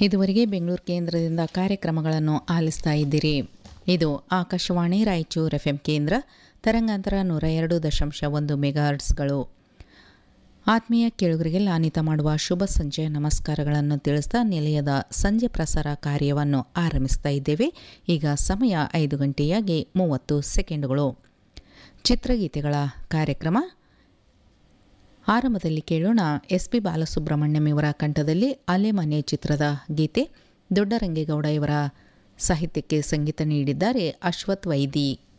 ಇದುವರೆಗೆ ಬೆಂಗಳೂರು ಕೇಂದ್ರದಿಂದ ಕಾರ್ಯಕ್ರಮಗಳನ್ನು ಆಲಿಸ್ತಾ ಇದ್ದೀರಿ ಇದು ಆಕಾಶವಾಣಿ ರಾಯಚೂರು ಎಫ್ ಎಂ ಕೇಂದ್ರ ತರಂಗಾಂತರ ನೂರ ಎರಡು ದಶಾಂಶ ಒಂದು ಮೆಗಾಹರ್ಟ್ಸ್ಗಳು ಆತ್ಮೀಯ ಕೇಳುಗರಿಗೆಲ್ಲ ಅನಿತ ಮಾಡುವ ಶುಭ ಸಂಜೆ ನಮಸ್ಕಾರಗಳನ್ನು ತಿಳಿಸ್ತಾ ನಿಲಯದ ಸಂಜೆ ಪ್ರಸಾರ ಕಾರ್ಯವನ್ನು ಆರಂಭಿಸ್ತಾ ಇದ್ದೇವೆ ಈಗ ಸಮಯ ಐದು ಗಂಟೆಯಾಗಿ ಮೂವತ್ತು ಸೆಕೆಂಡುಗಳು ಚಿತ್ರಗೀತೆಗಳ ಕಾರ್ಯಕ್ರಮ ಆರಂಭದಲ್ಲಿ ಕೇಳೋಣ ಎಸ್ ಪಿ ಬಾಲಸುಬ್ರಹ್ಮಣ್ಯಂ ಇವರ ಕಂಠದಲ್ಲಿ ಅಲೆಮನೆ ಚಿತ್ರದ ಗೀತೆ ದೊಡ್ಡರಂಗೇಗೌಡ ಇವರ ಸಾಹಿತ್ಯಕ್ಕೆ ಸಂಗೀತ ನೀಡಿದ್ದಾರೆ ಅಶ್ವಥ್ ವೈದಿ